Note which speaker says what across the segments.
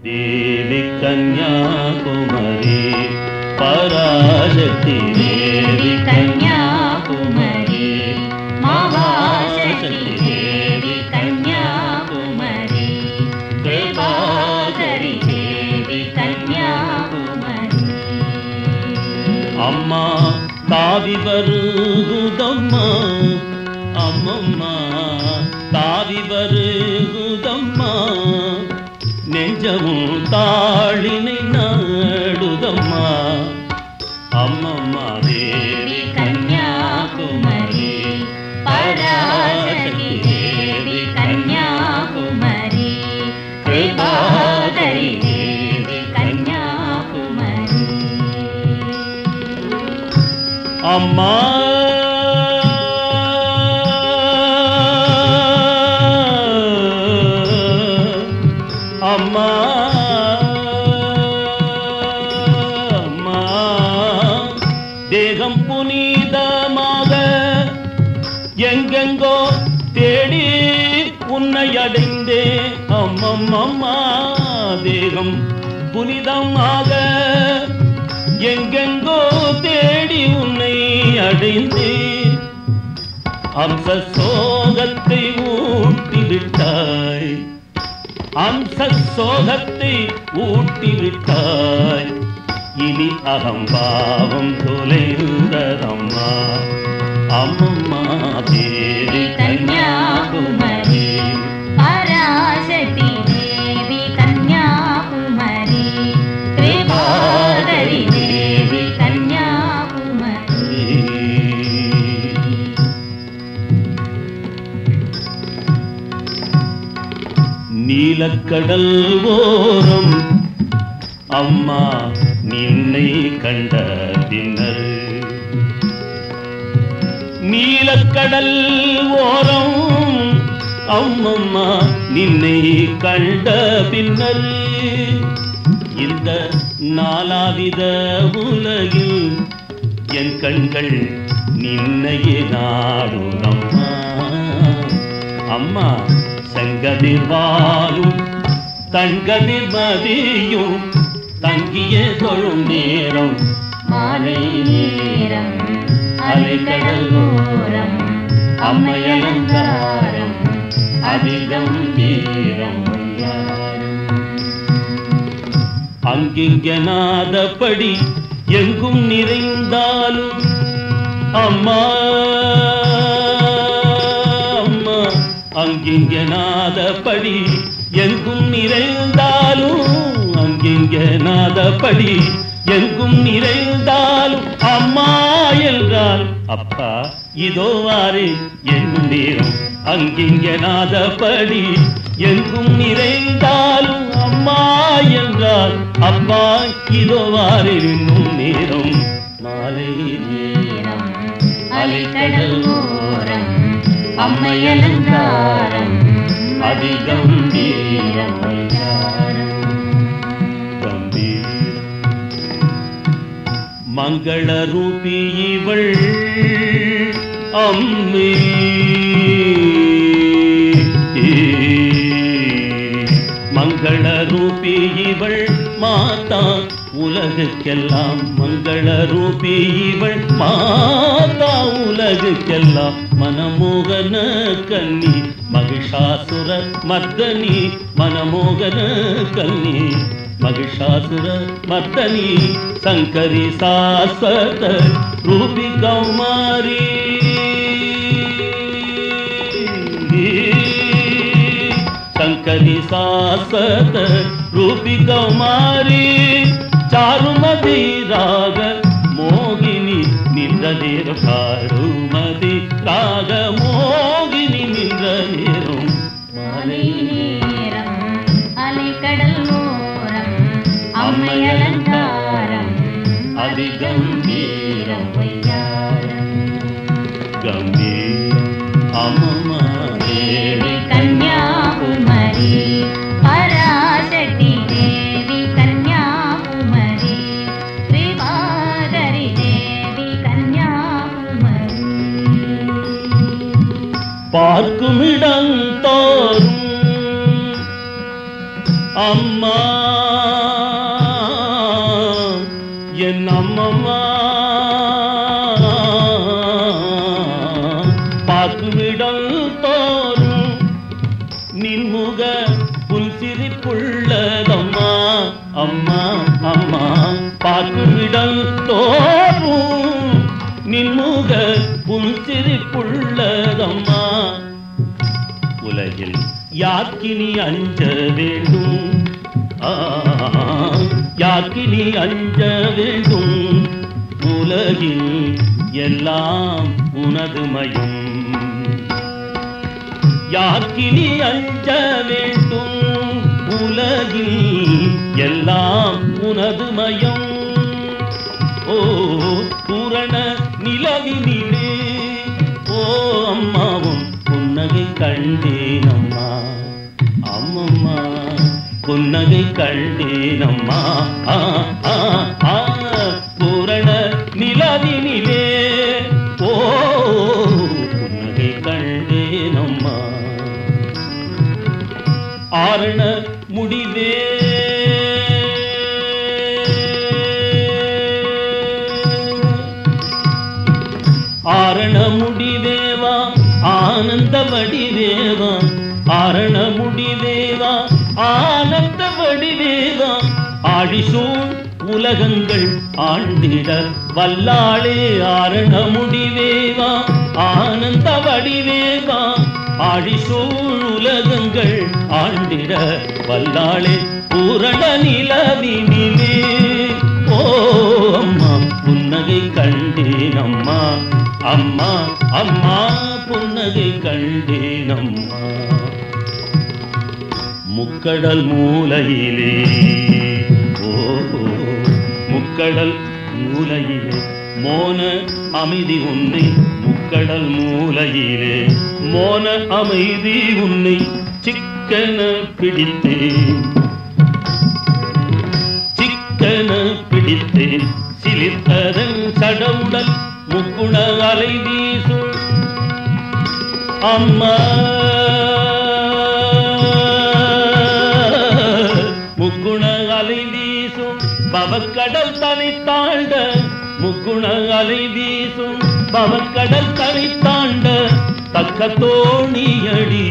Speaker 1: தேவி கன்யாகுமரி பராசக்தி தேவி
Speaker 2: கன்யாகுமரி மகாசக்தி தேவி கன்யாகுமரி கிருபாகரி தேவி கன்யாகுமரி
Speaker 1: அம்மா தாவி வருகுதம்மா அம்மம்மா தாவி வருகுதம்மா நெஞ்சமும் தாளினை நாடுதம்மா அம்மம்மா தேவி
Speaker 2: கன்யாகுமரி பராசக்தி தேவி கன்யாகுமரி கிருபாகரி தேவி கன்யாகுமரி
Speaker 1: அம்மா அம்மா அம்மா தேகம் புனிதமாக எங்கெங்கோ தேடி உன்னை அடைந்தே அம்மம்மம்மா தேகம் புனிதமாக எங்கெங்கோ தேடி உன்னை அடைந்தே அம்ச சோகத்தை ஊட்டி விட்டாய் அம்ச சோகத்தை ஊட்டி விட்டாய் இனி அகம்பாவம் தொலைந்ததம்மா அம்மம்மா தேவி கன்யாகுமரி
Speaker 2: பராசக்தி தேவி கன்யாகுமரி கிருபாகரி தேவி கன்யாகுமரி
Speaker 1: நீலக்கடல் ஓரம் அம்மா நின்னை கண்ட பின்னர் நீலக்கடல் ஓரம் அம்மம்மா நின்னை கண்ட பின்னர் இந்த நாலாவித உலகில் என் கண்கள் நின்னையே நாடுதம்மா அம்மா செங்கதிர் வாழும் தங்கதிர் மதியும் தங்கிய தொழும் நேரம்
Speaker 2: மாலை நேரம் அலைக்கடல் ஓரம் அம்மை அலங்காரம் அதிகம் வீரம்
Speaker 1: அங்கிங்க நாதப்படி எங்கும் நிறைந்தாலும் அம்மா அம்மா அங்கிங்க நாதப்படி எங்கும் நிறைந்தாலும் அங்கிங்க நாதப்படி எங்கும் நிறைந்தாலும் அம்மா என்றால் அப்பா இதோ வாரே என்னும் நேரம் அங்கிங்க நாதப்படி எங்கும் நிறைந்தாலும் அம்மா என்றால் அப்பா இதோ வாரே என்னும் நேரம் மாலை
Speaker 2: நேரம் அலைக்கடல் ஓரம் அம்மை அலங்காரம் அதிகம் வீரம்
Speaker 1: கம்பீரம் மங்கள ரூபி இவள் அம்மே மங்கள ரூபி இவள் மாதா உலகுக்கெல்லாம் மங்கள ரூபி இவள் மாதா உலகுக்கெல்லாம் மனமோகன கன்னி மகிஷாசுர மர்தனி மனமோகன கன்னி மகிஷாசுர மர்தனி சங்கரி சாஸ்வத ரூபி கௌமாரி சங்கரி சாஸ்வத ரூபி கௌமாரி சாருமதி ராக மோகினி நின்ற நேரம் சாருமதி ராக மோகினி நின்ற நேரம்
Speaker 2: மாலை நேரம் அலைக்கடல் ஓரம் அம்மை அலங்காரம் அதிகம் வீரம் வையாரம்
Speaker 1: கம்பீரம் அம்மம்மா
Speaker 2: தேவி கன்யாகுமரி பராசக்தி தேவி கன்யாகுமரி விவாகரி தேவி கன்யாகுமரி
Speaker 1: பார்க்கும் இடம் தோறும் அம்மா என் அம்மம்மா பார்க்குமிடம் தோறும் நின்முக புல்சிரிப்புள்ளதம்மா அம்மா அம்மா பார்க்குமிடம் தோறும் நின்முக புல்சிரிப்புள்ளதம்மா உலகில் யாக்கினி அஞ்ச வேண்டும் ஆ, யாக்கினி அஞ்ச வேண்டும் உலகில் எல்லாம் உனது மயம் யாக்கினி அஞ்ச வேண்டும் உலகில் எல்லாம் உனது மயம் ஓ பூரண நிலவினிலே ஓ அம்மாவும் புன்னகை கண்டேன் அம்மா அம்மம்மா புன்னகை கண்டேன் அம்மா ஆ, ஆ, ஆ, பூரண நிலவினிலே ஓ புன்னகை கண்டேன் அம்மா ஆரண முடிவே ஆரண முடிவேவா ஆனந்த வடிவேவா ஆரண முடிவேவா ஆனந்த வடிவேவா ஆழிசூழ் உலகங்கள் ஆண்டிட வல்லாளே ஆரண முடிவேவா ஆனந்த வடிவேவா ஆழிசூழ் உலகங்கள் ஆண்டிட வல்லாளே பூரண நிலவினிலே ஓ அம்மா புன்னகை கண்டேன் அம்மா அம்மா அம்மா புன்னகை கண்டேன் அம்மா முக்கடல் மூலையிலே ஓ முக்கடல் மூலையிலே மோன அமைதி உன்னை முக்கடல் மூலையிலே மோன அமைதி உன்னை சிக்கன பிடித்தேன் சிக்கன பிடித்தேன் சிலிர்த்ததன் சடவுடல் முக்குண அலை வீசும் அம்மா முக்குண அலை வீசும் பவக்கடல் தனி தாண்ட முக்குண அலை வீசும் பவக்கடல் தனி தாண்ட தக்க தோணியடி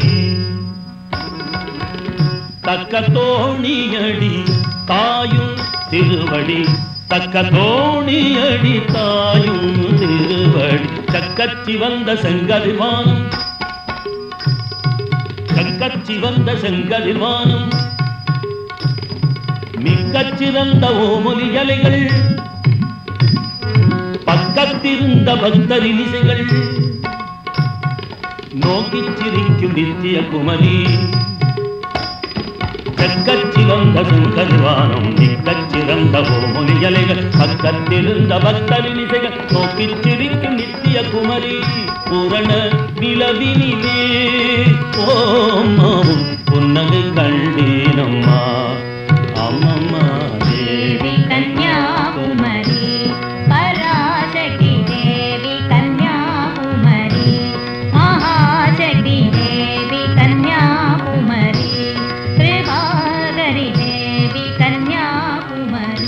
Speaker 1: தக்க தோணியடி தாயும் திருவடி தக்க தோணியடி தாயும் திருவடி சக்கச்சி வந்த செங்கதிர்வானம் சக்கச்சி வந்த செங்கதிர்வானம் மிக்கச் சிறந்த ஓமொலி அலைகள் பக்கத்திருந்த பக்தரின் இசைகள் நோக்கிச் சிரிக்கும் நித்திய குமரி கற்கச்சி வந்த சுங்கதிவானம் நிக்கச் சிறந்த ஓமொலியலைகள் பக்கத்திருந்த பக்தரின் இசைகள் நோக்கிச் சிரிக்கும் நித்திய குமரி பூரண நிலவினிலே ஓமாவும் புன்னகை கண்டேனம்மா அம்மம்மா தேவி
Speaker 2: கன்யாகுமரி பராசக்தி தேவி கன்யாகுமரி மகாசக்தி தேவி கன்யாகுமரி கிருபாகரி தேவி கன்யாகுமரி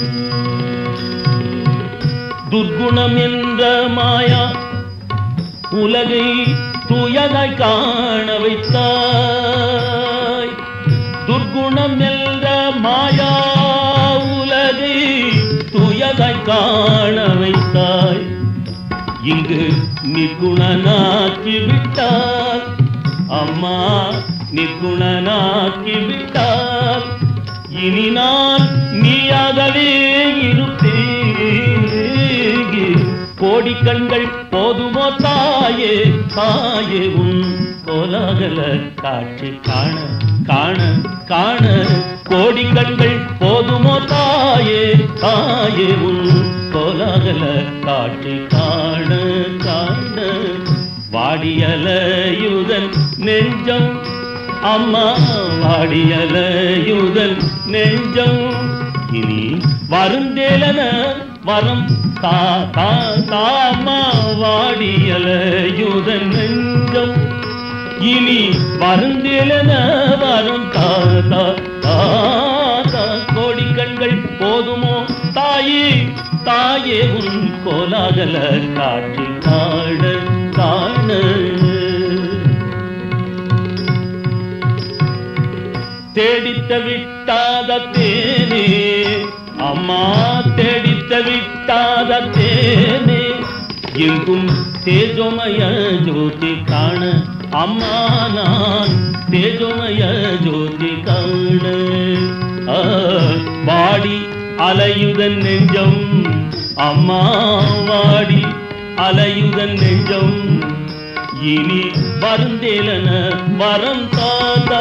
Speaker 1: துர்குணம் என்ற மாயா உலகை தூயதாய் காண வைத்தாய் துர்குணம் என்ற மாயா உலகை தூயதாய் காண வைத்தாய் இங்கு நிர்குணனாக்கி விட்டார் அம்மா நிர்குணனாக்கி விட்டார் இனி நான் நீயாகவே இருப்பேன் கோடி கண்கள் போதுமோ தாயே தாயே உன் கோலாகல காட்சி காண காண காண கோடி கண்கள் போதுமோ தாயே தாயே உன் கோலாகல காட்சி காண காண வாடியலையுதன் நெஞ்சம் அம்மா வாடியலையுதன் நெஞ்சம் இனி வருந்தேலன வரம் தா தா தாமா வாடியலையுதன் நெஞ்சம் இனி வருந்தேலன வரம் தா தா தா தாயே உன் கோலாகல காட்சி காண காண தேடித்த விட்டாத தேனே அம்மா தேடித்த விட்டாத தேனே எங்கும் தேஜோமய ஜோதி காண அம்மா நான் தேஜோமய ஜோதி காண ஆ, வாடி அலையுதன் நெஞ்சம் அம்மா வாடி அலையுதன் நெஞ்சம் இனி வருந்தேலன வரம் தாத்தா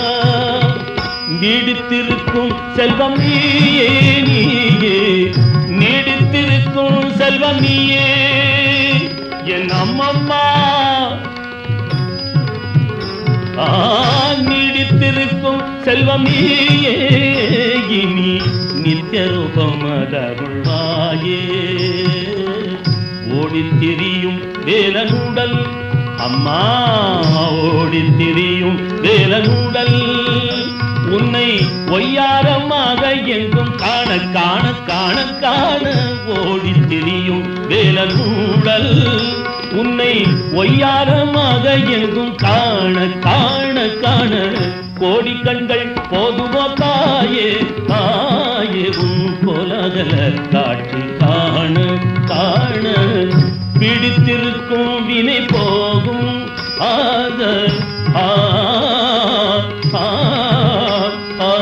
Speaker 1: நீடித்திருக்கும் செல்வம் நீயே நீயே நீடித்திருக்கும் செல்வம் நீயே என் அம்மம்மா ஆ, நீடித்திருக்கும் செல்வம் நீயே இனி நித்திய ரூபம் அதருள்வாயே ஓடித் திரியும் வேலனுடல் அம்மா ஓடித் திரியும் வேலனுடல் உன்னை ஒய்யாரமாக எங்கும் காண காண காண காண ஓடித் திரியும் வேலனுடல் உன்னை ஒய்யாரமாக எங்கும் காண காண காண கோடி கண்கள் போதுமோ தாயே தாயே உன் கோலகல காட்சி காண காண பிடித்திருக்கும் வினை போகும் ஆத ஆ ஆ, ஆ.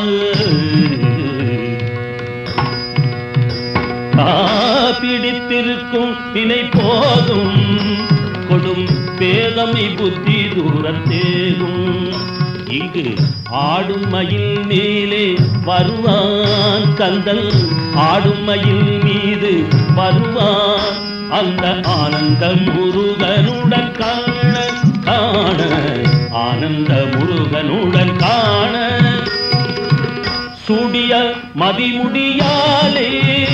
Speaker 1: ஆ, பிடித்திருக்கும் வினை போதும் கொடும் பேதமை புத்தி தூரத்தேகும் இங்கு ஆடும் மயில் மேலே வருவான் கந்தல் ஆடும் மயில் மீது வருவான் அந்த ஆனந்த முருகனுடன் காண காண ஆனந்த முருகனுடன் காண சுடிய மதிமுடியாலே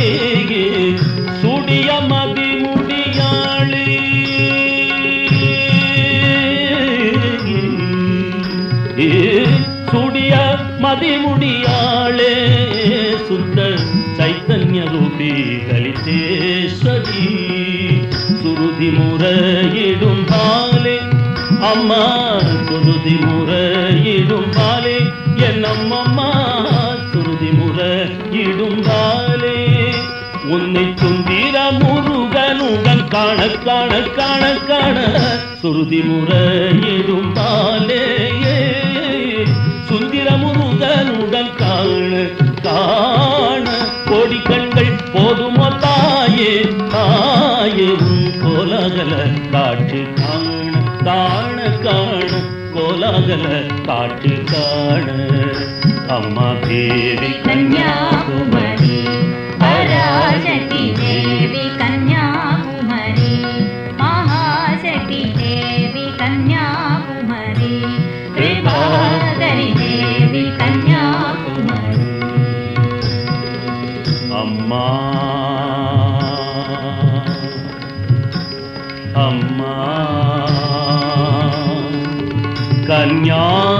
Speaker 1: சுடிய மதிமுடியாளே ஏ, சுடிய மதிமுடியாளே சுத்த சைத்தன்ய ரூபி கலிதேஸ்வரி சுருதி முறையிடும் பாலே அம்மா சுருதி முறையிடும் பாலே என் அம்மம்மா சுருதி முறையிடும் பாலே உன்னை சுந்திர முருகனுடன் காண காண காண காண சுருதி முறையிடும் பாலே சுந்திர முருகனுடன் காண காண கோடி கண்கள் போதுமோ தாயே தாயே உன் கோலாகல காட்சி காண காண காண கோலாகல காட்சி காண அம்மா தேவி
Speaker 2: கன்யாகுமரி பராசக்தி தேவி கன்யாகுமரி மகாசக்தி தேவி கன்யாகுமரி கிருபாகரி தேவி கன்யாகுமரி
Speaker 1: அம்மா அம்மா கன்யா